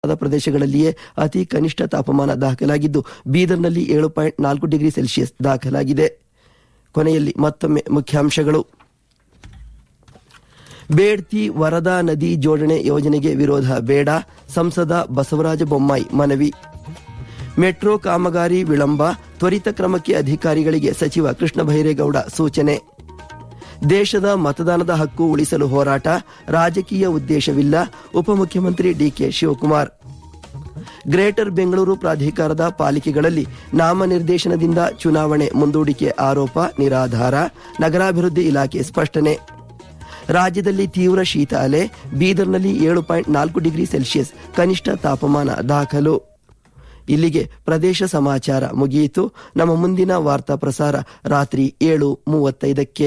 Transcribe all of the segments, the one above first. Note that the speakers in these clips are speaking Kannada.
ಆದ ಪ್ರದೇಶಗಳಲ್ಲಿಯೇ ಅತಿ ಕನಿಷ್ಠ ತಾಪಮಾನ ದಾಖಲಾಗಿದ್ದು ಬೀದರ್ನಲ್ಲಿ ಏಳು ಪಾಯಿಂಟ್ ನಾಲ್ಕು ಡಿಗ್ರಿ ಸೆಲ್ಸಿಯಸ್ ದಾಖಲಾಗಿದೆ ಕೊನೆಯಲ್ಲಿ ಮತ್ತೊಮ್ಮೆ ಮುಖ್ಯಾಂಶಗಳು ಬೇಡ್ತಿ ವರದಾ ನದಿ ಜೋಡಣೆ ಯೋಜನೆಗೆ ವಿರೋಧ ಬೇಡ ಸಂಸದ ಬಸವರಾಜ ಬೊಮ್ಮಾಯಿ ಮನವಿ ಮೆಟ್ರೋ ಕಾಮಗಾರಿ ವಿಳಂಬ ತ್ವರಿತ ಕ್ರಮಕ್ಕೆ ಅಧಿಕಾರಿಗಳಿಗೆ ಸಚಿವ ಕೃಷ್ಣ ಬೈರೇಗೌಡ ಸೂಚನೆ ದೇಶದ ಮತದಾನದ ಹಕ್ಕು ಉಳಿಸಲು ಹೋರಾಟ ರಾಜಕೀಯ ಉದ್ದೇಶವಿಲ್ಲ ಉಪಮುಖ್ಯಮಂತ್ರಿ ಡಿಕೆ ಶಿವಕುಮಾರ್ ಗ್ರೇಟರ್ ಬೆಂಗಳೂರು ಪ್ರಾಧಿಕಾರದ ಪಾಲಿಕೆಗಳಲ್ಲಿ ನಾಮನಿರ್ದೇಶನದಿಂದ ಚುನಾವಣೆ ಮುಂದೂಡಿಕೆ ಆರೋಪ ನಿರಾಧಾರ ನಗರಾಭಿವೃದ್ಧಿ ಇಲಾಖೆ ಸ್ಪಷ್ಟನೆ ರಾಜ್ಯದಲ್ಲಿ ತೀವ್ರ ಶೀತ ಅಲೆ ಬೀದರ್ನಲ್ಲಿ ಏಳು ಪಾಯಿಂಟ್ ನಾಲ್ಕು ಡಿಗ್ರಿ ಸೆಲ್ಸಿಯಸ್ ಕನಿಷ್ಠ ತಾಪಮಾನ ದಾಖಲು ಇಲ್ಲಿಗೆ ಪ್ರದೇಶ ಸಮಾಚಾರ ಮುಗಿಯಿತು ನಮ್ಮ ಮುಂದಿನ ವಾರ್ತಾ ಪ್ರಸಾರ ರಾತ್ರಿ ಏಳು ಮೂವತ್ತೈದಕ್ಕೆ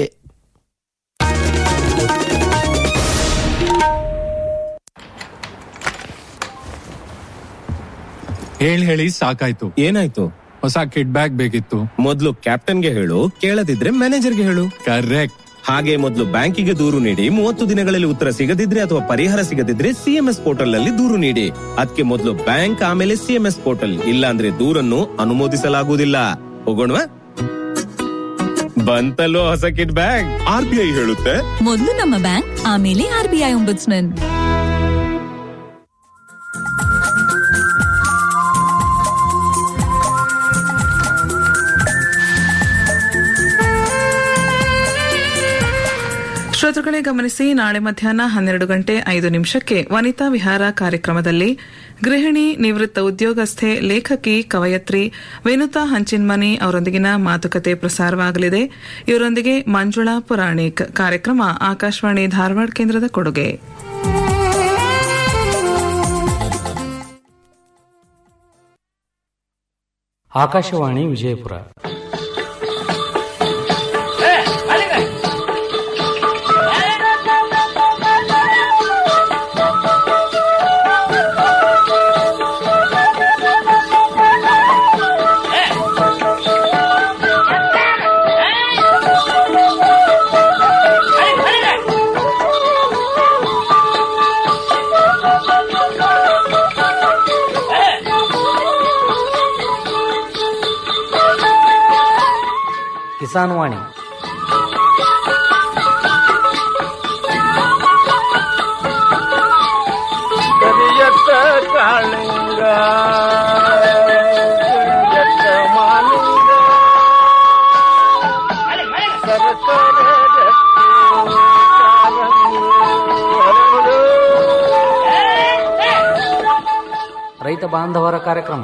ಹೇಳಿ ಹೇಳಿ ಸಾಕಾಯ್ತು ಏನಾಯ್ತು ಹೊಸ ಕಿಡ್ ಬ್ಯಾಗ್ ಬೇಕಿತ್ತು ಮೊದ್ಲು ಕ್ಯಾಪ್ಟನ್ಗೆ ಹೇಳು ಕೇಳದಿದ್ರೆ ಮ್ಯಾನೇಜರ್ಗೆ ಹೇಳು ಕರೆಕ್ಟ್ ಹಾಗೆ ಮೊದಲು ಬ್ಯಾಂಕಿಗೆ ದೂರು ನೀಡಿ ಮೂವತ್ತು ದಿನಗಳಲ್ಲಿ ಉತ್ತರ ಸಿಗದಿದ್ರೆ ಅಥವಾ ಪರಿಹಾರ ಸಿಗದಿದ್ರೆ ಸಿಎಂಎಸ್ ಪೋರ್ಟಲ್ ನಲ್ಲಿ ದೂರು ನೀಡಿ ಅದಕ್ಕೆ ಮೊದಲು ಬ್ಯಾಂಕ್ ಆಮೇಲೆ ಸಿಎಂಎಸ್ ಪೋರ್ಟಲ್ ಇಲ್ಲ ಅಂದ್ರೆ ದೂರನ್ನು ಅನುಮೋದಿಸಲಾಗುವುದಿಲ್ಲ ಹೋಗೋಣವಾ ಬಂತಲ್ಲೋ ಹೊಸ kit bag R B I ಹೇಳುತ್ತೆ ಮೊದಲು ನಮ್ಮ ಬ್ಯಾಂಕ್ ಆಮೇಲೆ ಆರ್ ಬಿ ಐ ಒಂಬುಡ್ಸ್ಮನ್ ಶ್ರೋತೃಗಳೇ ಗಮನಿಸಿ ನಾಳೆ ಮಧ್ಯಾಹ್ನ ಹನ್ನೆರಡು ಗಂಟೆ ಐದು ನಿಮಿಷಕ್ಕೆ ವನಿತಾ ವಿಹಾರ ಕಾರ್ಯಕ್ರಮದಲ್ಲಿ ಗೃಹಿಣಿ ನಿವೃತ್ತ ಉದ್ಯೋಗಸ್ಥೆ ಲೇಖಕಿ ಕವಯತ್ರಿ ವಿನುತಾ ಹಂಚಿನ್ಮನಿ ಅವರೊಂದಿಗಿನ ಮಾತುಕತೆ ಪ್ರಸಾರವಾಗಲಿದೆ ಇವರೊಂದಿಗೆ ಮಂಜುಳಾ ಪುರಾಣಿಕ್ ಕಾರ್ಯಕ್ರಮ ಆಕಾಶವಾಣಿ ಧಾರವಾಡ ಕೇಂದ್ರದ ಕೊಡುಗೆ ಆಕಾಶವಾಣಿ ವಿಜಯಪುರ ಕಿಸಾನ್ ವಾಣಿ ಕರಿಯತ್ತ ಕಾಳಿಂಗ ಕರಿಯತ್ತ ಮಾಲಿಂಗ ಸರಸರ ರತ್ನ ಕಾಲಂಗಿ ಹರಳು. ರೈತ ಬಾಂಧವರ ಕಾರ್ಯಕ್ರಮ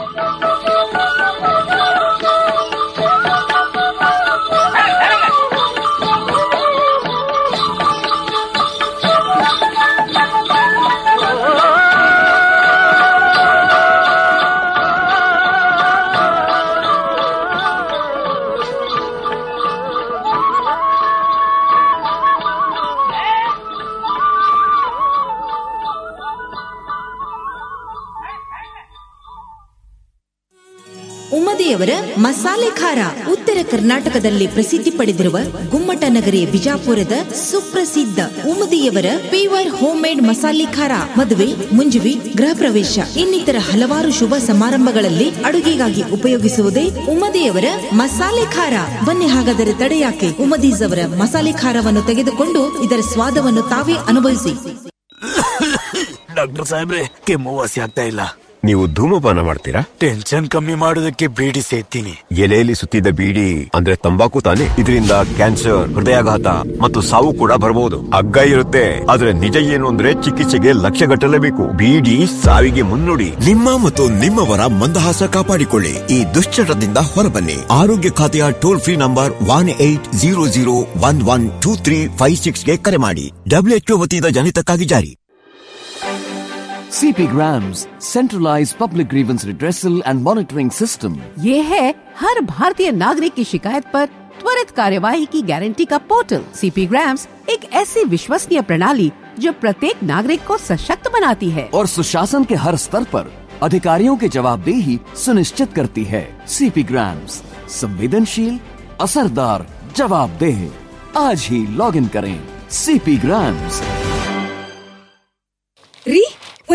ಉಮ್ಮದಿಯವರ ಮಸಾಲೆ ಖಾರ ಉತ್ತರ ಕರ್ನಾಟಕದಲ್ಲಿ ಪ್ರಸಿದ್ಧಿ ಪಡೆದಿರುವ ಗುಮ್ಮಟ ನಗರಿ ಬಿಜಾಪುರದ ಸುಪ್ರಸಿದ್ಧ ಉಮ್ಮದಿಯವರ ಪೀವರ್ ಹೋಮ್ ಮೇಡ್ ಮಸಾಲೆ ಖಾರ ಮದುವೆ ಮುಂಜುವಿ ಗೃಹ ಪ್ರವೇಶ ಇನ್ನಿತರ ಹಲವಾರು ಶುಭ ಸಮಾರಂಭಗಳಲ್ಲಿ ಅಡುಗೆಗಾಗಿ ಉಪಯೋಗಿಸುವುದೇ ಉಮ್ಮದಿಯವರ ಮಸಾಲೆ ಖಾರ ಬನ್ನಿ ಹಾಗಾದರೆ ತಡೆಯಾಕೆ ಉಮ್ಮದೀಸ್ ಅವರ ಮಸಾಲೆ ಖಾರವನ್ನು ತೆಗೆದುಕೊಂಡು ಇದರ ಸ್ವಾದವನ್ನು ತಾವೇ ಅನುಭವಿಸಿ ಡಾಕ್ಟರ್ ಸಾಹೇಬ್ರೆ ಕೆಮ್ಮು ವಾಸಿ ಆಗ್ತಾ ಇಲ್ಲ ನೀವು ಧೂಮಪಾನ ಮಾಡ್ತೀರಾ ಟೆನ್ಷನ್ ಕಮ್ಮಿ ಮಾಡೋದಕ್ಕೆ ಬೀಡಿ ಸೇತೀನಿ ಎಲೆಯಲ್ಲಿ ಸುತ್ತಿದ್ದ ಬೀಡಿ ಅಂದ್ರೆ ತಂಬಾಕು ತಾನೆ ಇದರಿಂದ ಕ್ಯಾನ್ಸರ್ ಹೃದಯಾಘಾತ ಮತ್ತು ಸಾವು ಕೂಡ ಬರಬಹುದು ಅಗ್ಗ ಇರುತ್ತೆ ಆದ್ರೆ ನಿಜ ಏನು ಅಂದ್ರೆ ಚಿಕಿತ್ಸೆಗೆ ಲಕ್ಷ ಗಟ್ಟಲೇಬೇಕು ಬೀಡಿ ಸಾವಿಗೆ ಮುನ್ನುಡಿ ನಿಮ್ಮ ಮತ್ತು ನಿಮ್ಮವರ ಮಂದಹಾಸ ಕಾಪಾಡಿಕೊಳ್ಳಿ ಈ ದುಶ್ಚಟದಿಂದ ಹೊರಬನ್ನಿ ಆರೋಗ್ಯ ಖಾತೆಯ toll free number one eight zero zero one one two three five ಸಿಕ್ಸ್ಗೆ ಕರೆ ಮಾಡಿ ಡಬ್ಲ್ಯೂಎಚ್ಒ ವತಿಯಿಂದ ಜನಿತಕ್ಕಾಗಿ ಜಾರಿ CP Grams, centralized public grievance redressal and monitoring system. ये है हर भारतीय नागरिक की शिकायत पर त्वरित कार्यवाही की गारंटी का पोर्टल सीपी ग्राम्स एक ऐसी विश्वसनीय प्रणाली जो प्रत्येक नागरिक को सशक्त बनाती है और सुशासन के हर स्तर पर अधिकारियों की जवाबदेही सुनिश्चित करती है सीपी ग्राम्स संवेदनशील असरदार जवाबदेह आज ही लॉग इन करें सीपी ग्राम्स ರೀ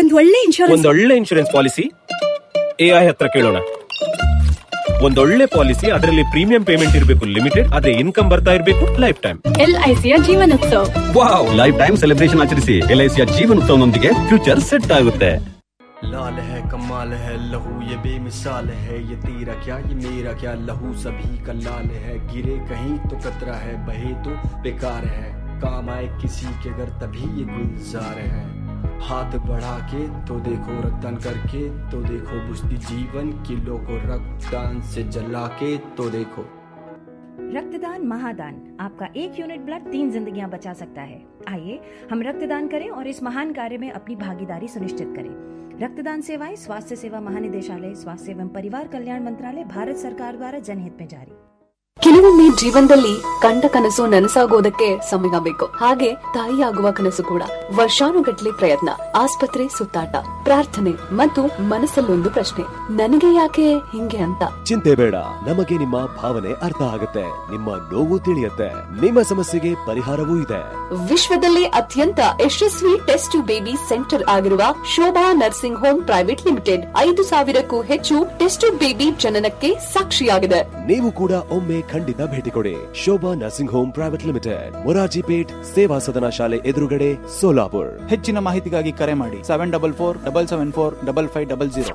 ಒಂದ್ ಒಳ್ಳೆ ಇನ್ಶೂರೆನ್ಸ್ ಒಂದೊಳ್ಳೆ ಇನ್ಶೂರೆನ್ಸ್ ಪಾಲಿಸಿ ಎಐ ಹತ್ರ ಕೇಳೋಣ ಒಂದೊಳ್ಳೆ ಪಾಲಿಸಿ ಅದರಲ್ಲಿ ಪ್ರೀಮಿಯಂ ಪೇಮೆಂಟ್ ಇರಬೇಕು ಲಿಮಿಟೆಡ್ ಅದೇ ಇನ್ಕಮ್ ಬರ್ತಾ ಇರಬೇಕು ಲೈಫ್ ಟೈಮ್ ಎಲ್ಐಸಿಯ ಜೀವನೋತ್ಸವ ವಾವ್ ಲೈಫ್ ಟೈಮ್ ಸೆಲೆಬ್ರೇಷನ್ ಆಚರಿಸಿ ಎಲ್ಐಸಿಯ ಜೀವನೋತ್ಸವನೊಂದಿಗೆ ಫ್ಯೂಚರ್ ಸೆಟ್ ಆಗುತ್ತೆ लाल है कमाल है लहू ये बेमिसाल है ये तेरा क्या ये मेरा क्या लहू सभी का लाल है गिरे कहीं तो कतरा है बहे तो बेकार है काम आए किसी के घर तभी ये गुलजार है हाथ बढ़ा के तो देखो रक्तदान करके तो देखो बुझती जीवन किलो को रक्तदान से जला के तो देखो रक्तदान महादान आपका एक यूनिट ब्लड तीन जिंदगियां बचा सकता है आइए हम रक्तदान करें और इस महान कार्य में अपनी भागीदारी सुनिश्चित करें रक्तदान सेवाएं स्वास्थ्य सेवा महानिदेशालय स्वास्थ्य एवं परिवार कल्याण मंत्रालय भारत सरकार द्वारा जनहित में जारी ಕೆಲವೊಮ್ಮೆ ಜೀವನದಲ್ಲಿ ಕಂಡ ಕನಸು ನನಸಾಗೋದಕ್ಕೆ ಸಮಯ ಬೇಕು ಹಾಗೆ ತಾಯಿಯಾಗುವ ಕನಸು ಕೂಡ ವರ್ಷಾನುಗಟ್ಲೆ ಪ್ರಯತ್ನ ಆಸ್ಪತ್ರೆ ಸುತ್ತಾಟ ಪ್ರಾರ್ಥನೆ ಮತ್ತು ಮನಸ್ಸಲ್ಲೊಂದು ಪ್ರಶ್ನೆ ನನಗೆ ಯಾಕೆ ಹಿಂಗೆ ಅಂತ ಚಿಂತೆ ಬೇಡ ನಮಗೆ ನಿಮ್ಮ ಭಾವನೆ ಅರ್ಥ ಆಗುತ್ತೆ ನಿಮ್ಮ ನೋವು ತಿಳಿಯುತ್ತೆ ನಿಮ್ಮ ಸಮಸ್ಯೆಗೆ ಪರಿಹಾರವೂ ಇದೆ ವಿಶ್ವದಲ್ಲೇ ಅತ್ಯಂತ ಯಶಸ್ವಿ ಟೆಸ್ಟ್ ಬೇಬಿ ಸೆಂಟರ್ ಆಗಿರುವ Shobha nursing home private limited ಐದು ಸಾವಿರಕ್ಕೂ ಹೆಚ್ಚು ಟೆಸ್ಟ್ ಬೇಬಿ ಜನನಕ್ಕೆ ಸಾಕ್ಷಿಯಾಗಿದೆ ನೀವು ಕೂಡ ಒಮ್ಮೆ ಖಂಡಿತ ಭೇಟಿ ಕೊಡಿ Shobha nursing home private limited Morarji Peth Seva Sadan ಶಾಲೆ ಎದುರುಗಡೆ ಸೋಲಾಪುರ್ ಹೆಚ್ಚಿನ ಮಾಹಿತಿಗಾಗಿ ಕರೆ ಮಾಡಿ seven double four double seven four double five double zero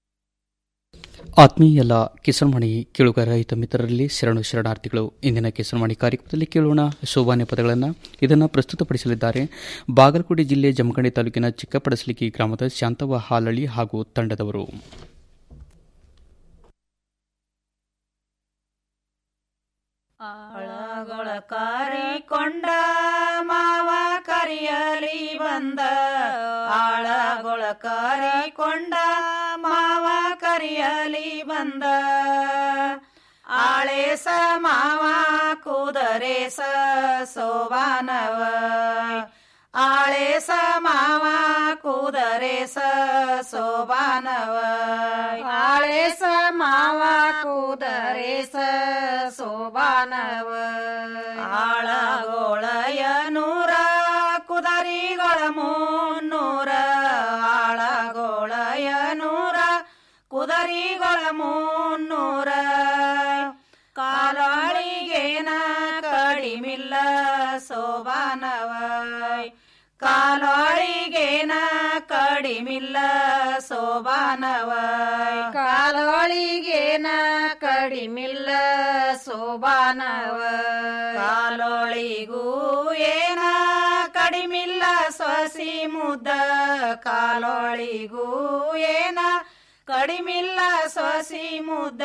ಆತ್ಮೀಯ ಕಿಸನ್ಮಣಿ ಕೇಳುಗ ರೈತ ಮಿತ್ರರಲ್ಲಿ ಶರಣು ಶರಣಾರ್ಥಿಗಳು ಇಂದಿನ ಕಿಸನ್ಮಣಿ ಕಾರ್ಯಕ್ರಮದಲ್ಲಿ ಕೇಳೋಣ ಶೋಭಾನೆ ಪದಗಳನ್ನು ಇದನ್ನು ಪ್ರಸ್ತುತಪಡಿಸಲಿದ್ದಾರೆ ಬಾಗಲಕೋಟೆ ಜಿಲ್ಲೆ ಜಮಖಂಡಿ ತಾಲೂಕಿನ ಚಿಕ್ಕಪಡಸಲಿಗಿ ಗ್ರಾಮದ ಶಾಂತವ್ವ ಹಾಲಳ್ಳಿ ಹಾಗೂ ತಂಡದವರು ಆಳಗೊಳ ಕಾರಿಕೊಂಡ ಮಾವ ಕರಿಯಲಿ ಬಂದ ಆಳಗೊಳ ಕಾರಿಕೊಂಡ ಮಾವ ಕರಿಯಲಿ ಬಂದ ಆಳೇಸ ಮಾವ ಕುದರೇಸ ಸೋಬಾನವ ಆಳೇಸ ಮಾವ ಕುದರೇಸ ಸೋಬಾನವ ಆಳೇಸ ಮಾವ ಕುದರೇಸ ಸೋಬಾನವ ಆಳಗೋಳಯ ನೂರ ಕುದರಿಗಳ ಮುನ್ನೂರ ಆಳಗೋಳಯ ನೂರ ಕುದರಿಗಳ ಮುನ್ನೂರ ಕಾಲಾಳಿಗೇನ ಕಡಿಮಿಲ್ಲ ಸೋಬಾನವ ಕಾಲಾಳಿಗೇನ ಕಡಿಮಿಲ್ಲ ಸೋಬಾನವ ಕಾಲೊಳಿಗೇನ ಕಡಿಮಿಲ್ಲ ಸೋಬಾನವ ಕಾಲೊಳಿಗೂ ಏನ ಕಡಿಮಿಲ್ಲ ಸೊಸಿ ಮುದ್ದ ಕಾಲೊಳಿಗೂ ಏನ ಕಡಿಮಿಲ್ಲ ಸೊಸಿ ಮುದ್ದ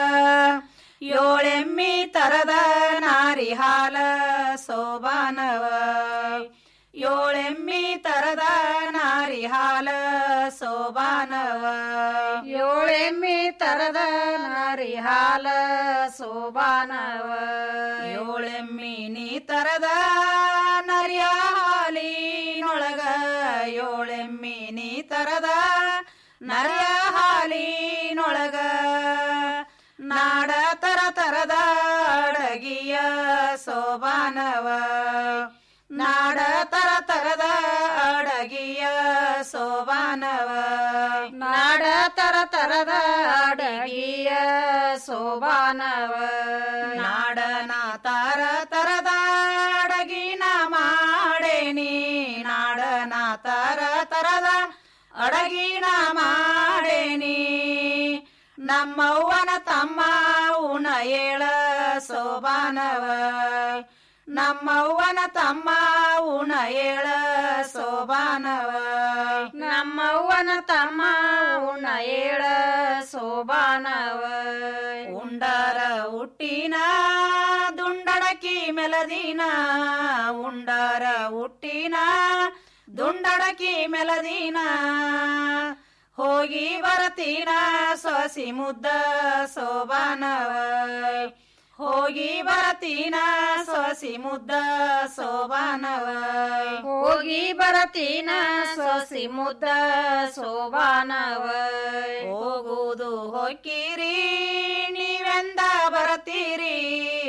ಏಳೆಮ್ಮಿ ತರದ ನಾರಿ ಹಾಲ ಸೋಬಾನವ ಏಳೆಮ್ಮಿ ತರದ ನಾರಿ ಹಾಲ ಸೋಬಾನವ ಏಳೆಮ್ಮಿ ತರದ ನಾರಿ ಹಾಲ ಸೋಬಾನವ ಏಳೆಮ್ಮಿ ನೀ ತರದ ನರಿಯ ಹಾಲಿನೊಳಗ ಏಳೆಮ್ಮಿ ನೀ ತರದ ನರಿಯ ಹಾಲಿನೊಳಗ ನಾಡ ತರ ತರದ ಅಡಗಿಯ ಸೋಬಾನವ ನಾಡ ತರ ತರದ ಅಡಗಿಯ ಸೋಬಾನವ ನಾಡ ತರ ತರದ ಅಡಗಿಯ ಸೋಬಾನವ ನಾಡನ ತರ ತರದ ಅಡಗಿನ ಮಾಡೇನಿ ನಾಡನ ತರ ತರದ ಅಡಗಿನ ಮಾಡೇನಿ ನಮ್ಮವ್ವನ ತಮ್ಮ ಉಣ ಏಳ ಸೋಬಾನವ ನಮ್ಮವ್ವನ ತಮ್ಮ ಉಣ ಏಳ ಸೋಬಾನವ ನಮ್ಮವ್ವನ ತಮ್ಮ ಉಣ ಏಳ ಸೋಬಾನವ ಉಂಡರ ಹುಟ್ಟಿನ ದುಂಡಡಕಿ ಮೆಲದಿನ ಉಂಡರ ಹುಟ್ಟಿನ ದುಂಡಡಕಿ ಮೆಲದಿನ ಹೋಗಿ ಬರತೀನ ಸೊಸಿ ಮುದ್ದ ಸೋಬಾನವ ಹೋಗಿ ಬರತೀನ ಸೊಸಿ ಮುದ್ದ ಸೋಬಾನವ ಹೋಗಿ ಬರತೀನ ಸೊಸಿ ಮುದ್ದ ಸೋಬಾನವ ಹೋಗುವುದು ಹೊಕ್ಕಿರಿ ನೀವೆಂದ ಬರತೀರಿ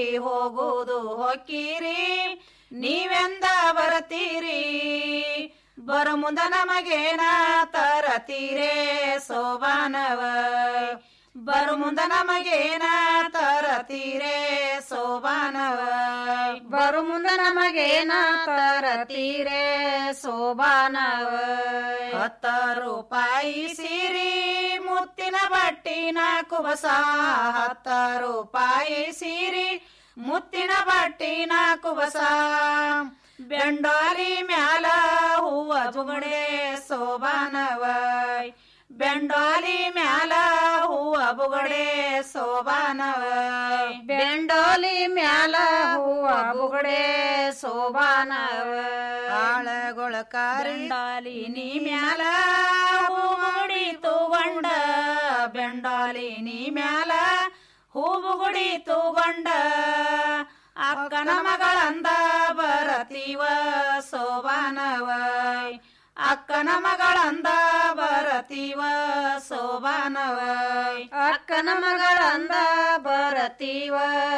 ಹೋಗುವುದು ಹೊಕ್ಕಿರಿ ನೀವೆಂದ ಬರತೀರಿ ಬರು ಮುಂದ ನಮಗೇನ ತರತೀರೆ ಸೋಬಾನವ ಬರು ಮುಂದ ನಮಗೇನ ತರತೀರೆ ಸೋಬಾನವ ಬರು ಮುಂದ ನಮಗೇನ ತರತೀರೆ ಸೋಬಾನವ ಹತ್ತ ರೂಪಾಯಿ ಸೀರಿ ಮುತ್ತಿನ ಬಟ್ಟಿನ ಕುಬಸ ಹತ್ತ ರೂಪಾಯಿ ಸೀರಿ ಮುತ್ತಿನ ಬಟ್ಟಿನ ಕುಬಸ ಬೆಂಡಾಲಿ ಮ್ಯಾಲ ಹೂವ ಬುಗಡೆ ಸೋಬಾನವೈ ಬೆಂಡಾಲಿ ಮ್ಯಾಲ ಹೂವ ಬುಗಡೆ ಸೋಬಾನವೈ ಬೆಂಡೋಲಿ ಮ್ಯಾಲ ಹೂವ ಬುಗಡೆ ಸೋಬಾನವ ಆಳಗೊಳ ಕಾರಿಂಡಾಲಿ ನೀ ಮ್ಯಾಲ ಹೂವುಗುಡಿ ತೂಗೊಂಡ ಬೆಂಡಾಲಿ ನೀ ಮ್ಯಾಲ ಹೂವುಗುಡಿ ತೂಗೊಂಡ ಅಕ್ಕನ ಮಗಳಂದ ಬರತೀವ ಸೋಬಾನವೈ ಅಕ್ಕನ ಮಗಳಂದ ಬರತೀವ ಸೋಬಾನವೈ ಅಕ್ಕನ ಮಗಳಂದ ಬರತೀವ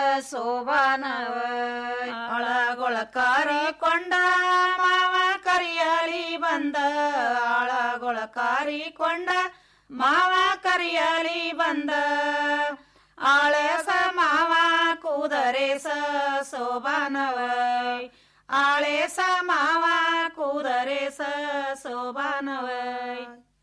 ಸೋಬಾನವೈ ಅಳಗೊಳ ಕಾರಿಕೊಂಡ ಮಾವ ಕರಿಯಲಿ ಬಂದ ಅಳಗೊಳ ಕಾರಿಕೊಂಡ ಮಾವ ಕರಿಯಲಿ ಬಂದ ಆಳಸ ಮಾವ ಕೂದರೇಸ ಸೋಬಾನವೈ ಆಳೇಸ ಮಾವ ಕೂದರೇಸ ಸೋಬಾನವೈ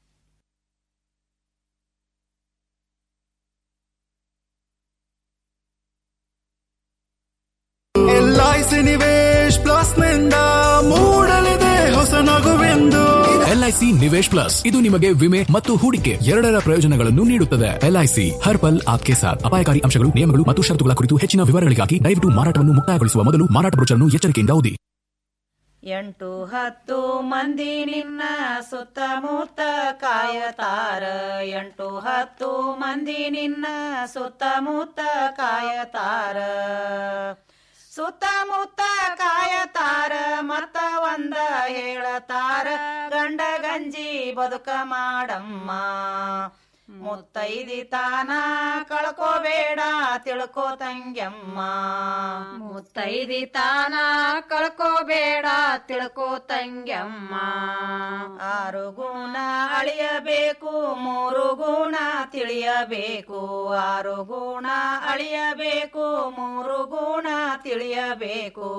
ಎಲ್ಐಸಿ ನಿವೇಶ್ ಪ್ಲಸ್ ನಿಂದ ಮೂಡಲಿದೆ ಹೊಸ ನಗುವೆಂದು ಎಲ್ಐಸಿ ನಿವೇಶ್ ಪ್ಲಸ್ ಇದು ನಿಮಗೆ ವಿಮೆ ಮತ್ತು ಹೂಡಿಕೆ ಎರಡರ ಪ್ರಯೋಜನಗಳನ್ನು ನೀಡುತ್ತದೆ ಎಲ್ಐಸಿ ಹರ್ ಪಲ್ ಆಪ್ಕೆ ಸಾಥ್ ಅಪಾಯಕಾರಿ ಅಂಶಗಳು ನಿಯಮಗಳು ಮತ್ತು ಷರತ್ತುಗಳ ಕುರಿತು ಹೆಚ್ಚಿನ ವಿವರಗಳಿಗಾಗಿ ದಯವಿಟ್ಟು ಮಾರಾಟವನ್ನು ಮುಕ್ತಾಯಗೊಳಿಸುವ ಮೊದಲು ಮಾರಾಟ ಬ್ರೋಚರ್ನ್ನು ಎಚ್ಚರಿಕೆಯಿಂದ ಓದಿ ಎಂಟು ಹತ್ತು ಮಂದಿ ನಿನ್ನ ಸುತ್ತಮುತ್ತ ಕಾಯತಾರ ಎಂಟು ಹತ್ತು ಮಂದಿ ನಿನ್ನ ಸುತ್ತಮುತ್ತ ಕಾಯತಾರ ಸುತ್ತಮುತ್ತ ಕಾಯತಾರ ಮತ್ತ ಒಂದ ಹೇಳತಾರ ಗಂಡ ಗಂಜಿ ಬದುಕ ಮಾಡಮ್ಮ ಮುತ್ತೈದಿ ತಾನ ಕಳ್ಕೋಬೇಡ ತಿಳ್ಕೋ ತಂಗ್ಯಮ್ಮ ಮುತ್ತೈದಿ ತಾನ ಕಳ್ಕೋಬೇಡ ತಿಳ್ಕೋ ತಂಗ್ಯಮ್ಮ ಆರು ಗುಣ ಅಳಿಯಬೇಕು ಮೂರು ಗುಣ ತಿಳಿಯಬೇಕು ಆರು ಗುಣ ಅಳಿಯಬೇಕು ಮೂರು ಗುಣ ತಿಳಿಯಬೇಕು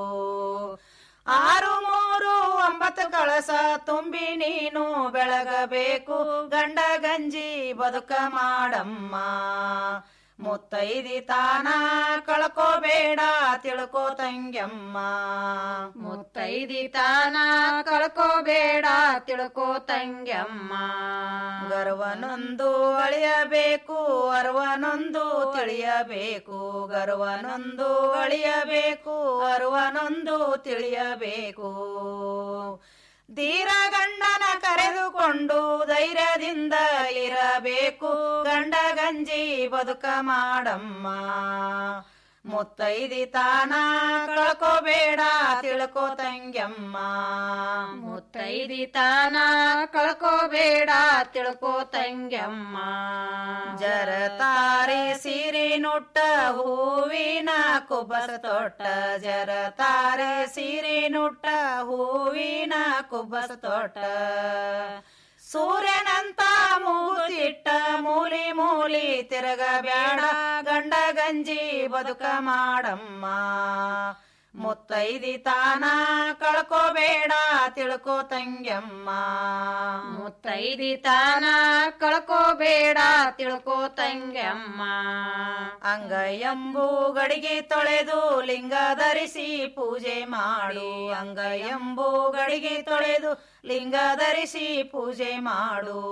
ಆರು ಮೂರು ಒಂಬತ್ತು ಕಳಸ ತುಂಬಿ ನೀನು ಬೆಳಗಬೇಕು ಗಂಡ ಗಂಜಿ ಬದುಕ ಮಾಡಮ್ಮ ಮುತ್ತೈದಿ ತಾನ ಕಳ್ಕೋಬೇಡ ತಿಳ್ಕೋ ತಂಗ್ಯಮ್ಮ ಮುತ್ತೈದಿ ತಾನ ಕಳ್ಕೋಬೇಡ ತಿಳ್ಕೋ ತಂಗ್ಯಮ್ಮ ಗರ್ವನೊಂದು ಅಳಿಯಬೇಕು ಅರ್ವನೊಂದು ತಿಳಿಯಬೇಕು ಗರ್ವನೊಂದು ಅಳಿಯಬೇಕು ಅರ್ವನೊಂದು ತಿಳಿಯಬೇಕು ಧೀರ ಗಂಡನ ಕರೆದುಕೊಂಡು ಧೈರ್ಯದಿಂದ ಇರಬೇಕು ಗಂಡ ಗಂಜಿ ಬದುಕ ಮಾಡಮ್ಮ ಮುತ್ತೈದಿ ತಾನ ಕಳ್ಕೋಬೇಡ ತಿಳ್ಕೋ ತಂಗ್ಯಮ್ಮ ಮುತ್ತೈದಿ ತಾನ ಕಳ್ಕೋಬೇಡ ತಿಳ್ಕೋ ತಂಗ್ಯಮ್ಮ ಜರ ತಾರಿ ಸೀರೆ ನುಟ್ಟ ಹೂವಿನ ಕುಬಸ ತೊಟ್ಟ ಜರ ತಾರೆ ಸೀರೆ ನುಟ್ಟ ಹೂವಿನ ಕುಬಸ ತೊಟ್ಟ ಸೂರ್ಯನಂತ ಮೂತಿಟ್ಟ ಮೂಲಿ ಮೂಲಿ ತಿರುಗಬೇಡ ಗಂಡ ಗಂಜಿ ಬದುಕ ಮಾಡಮ್ಮ ಮುತ್ತೈದಿ ತಾನ ಕಳ್ಕೋಬೇಡ ತಿಳ್ಕೋ ತಂಗ್ಯಮ್ಮ ಮುತ್ತೈದಿ ತಾನ ಕಳ್ಕೋಬೇಡ ತಿಳ್ಕೋ ತಂಗ್ಯಮ್ಮ ಅಂಗ ಎಂಬು ಗಡಿಗೆ ತೊಳೆದು ಲಿಂಗ ಧರಿಸಿ ಪೂಜೆ ಮಾಡು ಅಂಗ ಎಂಬು ಗಡಿಗೆ ತೊಳೆದು ಲಿಂಗ ಧರಿಸಿ ಪೂಜೆ ಮಾಡು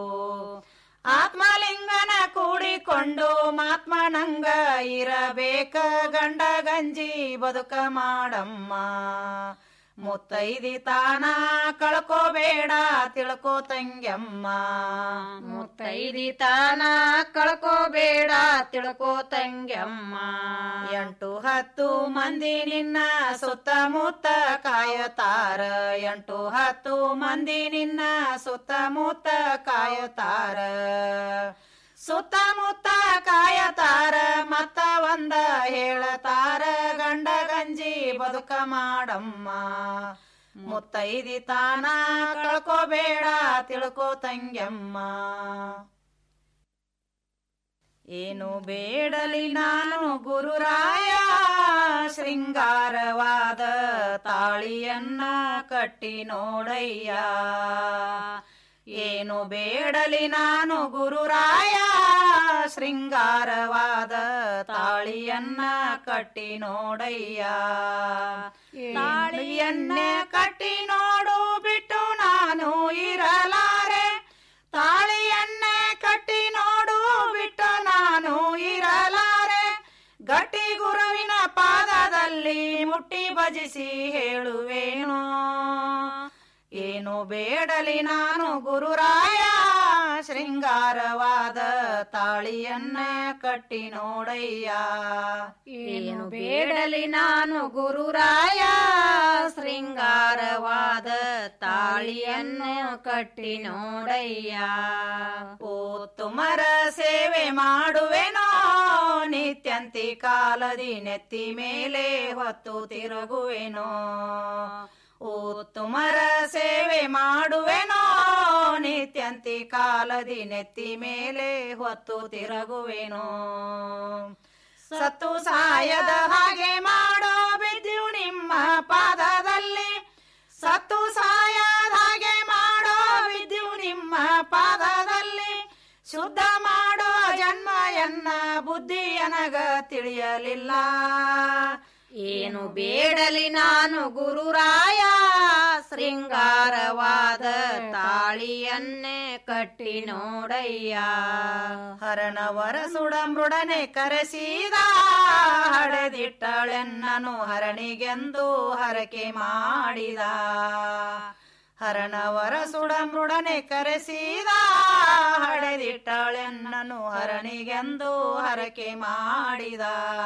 ಆತ್ಮಲಿಂಗನ ಕೂಡಿಕೊಂಡು ಮಾತ್ಮನಂಗ ಇರಬೇಕ ಗಂಡ ಗಂಜಿ ಬದುಕ ಮಾಡಮ್ಮ ಮುತ್ತೈದಿ ತಾನ ಕಳ್ಕೋಬೇಡ ತಿಳ್ಕೋ ತಂಗ್ಯಮ್ಮ ಮುತ್ತೈದಿ ತಾನ ಕಳ್ಕೋಬೇಡ ತಿಳ್ಕೋ ತಂಗ್ಯಮ್ಮ ಎಂಟು ಹತ್ತು ಮಂದಿ ನಿನ್ನ ಸುತ್ತಮುತ್ತ ಕಾಯತಾರ ಎಂಟು ಹತ್ತು ಮಂದಿ ನಿನ್ನ ಸುತ್ತಮುತ್ತ ಕಾಯತಾರ ಸುತ್ತಮುತ್ತ ಕಾಯತಾರ ಮತ್ತ ಒಂದ ಹೇಳತಾರ ಗಂಡ ಗಂಜಿ ಬದುಕ ಮಾಡಮ್ಮ ಮುತ್ತೈದಿ ತಾನ ಕಳ್ಕೋಬೇಡ ತಿಳ್ಕೋ ತಂಗ್ಯಮ್ಮ ಏನು ಬೇಡಲಿ ನಾನು ಗುರುರಾಯ ಶೃಂಗಾರವಾದ ತಾಳಿಯನ್ನ ಕಟ್ಟಿ ನೋಡಯ್ಯ ಏನು ಬೇಡಲಿ ನಾನು ಗುರುರಾಯ ಶೃಂಗಾರವಾದ ತಾಳಿಯನ್ನ ಕಟ್ಟಿ ನೋಡಯ್ಯ ತಾಳಿಯನ್ನೇ ಕಟ್ಟಿ ನೋಡು ಬಿಟ್ಟು ನಾನು ಇರಲಾರೆ ತಾಳಿಯನ್ನೇ ಕಟ್ಟಿ ನೋಡು ಬಿಟ್ಟು ನಾನು ಇರಲಾರೆ ಗಟ್ಟಿ ಗುರುವಿನ ಪಾದದಲ್ಲಿ ಮುಟ್ಟಿ ಭಜಿಸಿ ಹೇಳುವೇನು ಏನು ಬೇಡಲಿ ನಾನು ಗುರುರಾಯ ಶೃಂಗಾರವಾದ ತಾಳಿಯನ್ನ ಕಟ್ಟಿ ನೋಡಯ್ಯ ಏನು ಬೇಡಲಿ ನಾನು ಗುರುರಾಯ ಶೃಂಗಾರವಾದ ತಾಳಿಯನ್ನ ಕಟ್ಟಿ ನೋಡಯ್ಯ ಓ ತುಮರ ಸೇವೆ ಮಾಡುವೆನೋ ನಿತ್ಯಂತಿ ಕಾಲದಿ ನೆತ್ತಿ ಮೇಲೆ ಹೊತ್ತು ತಿರುಗುವೆನೋ ಓ ತುಮರ ಸೇವೆ ಮಾಡುವೆನೋ ನಿತ್ಯಂತಿ ಕಾಲದಿ ನೆತ್ತಿ ಮೇಲೆ ಹೊತ್ತು ತಿರುಗುವೆನೋ ಸತ್ತು ಸಾಯದ ಹಾಗೆ ಮಾಡೋ ಬಿದ್ದು ನಿಮ್ಮ ಪಾದದಲ್ಲಿ ಸತ್ತು ಸಾಯದ ಹಾಗೆ ಮಾಡೋ ಬಿದ್ದು ನಿಮ್ಮ ಪಾದದಲ್ಲಿ ಶುದ್ಧ ಮಾಡೋ ಜನ್ಮ ಎನ್ನ ಬುದ್ಧಿ ಎನಗ ತಿಳಿಯಲಿಲ್ಲ ಏನು ಬೇಡಲಿ ನಾನು ಗುರುರಾಯ ಶೃಂಗಾರವಾದ ತಾಳಿಯನ್ನೇ ಕಟ್ಟಿ ನೋಡಯ್ಯ ಹರಣವರ ಸುಡಮೃಡನೆ ಕರೆಸಿದ ಹಡೆದಿಟ್ಟಳೆನ್ನನು ಹರಣಿಗೆಂದು ಹರಕೆ ಮಾಡಿದ ಹರಣವರ ಸುಡಮೃಡನೆ ಕರೆಸಿದ ಹಡೆದಿಟ್ಟಳೆನ್ನನು ಹರಣಿಗೆಂದು ಹರಕೆ ಮಾಡಿದ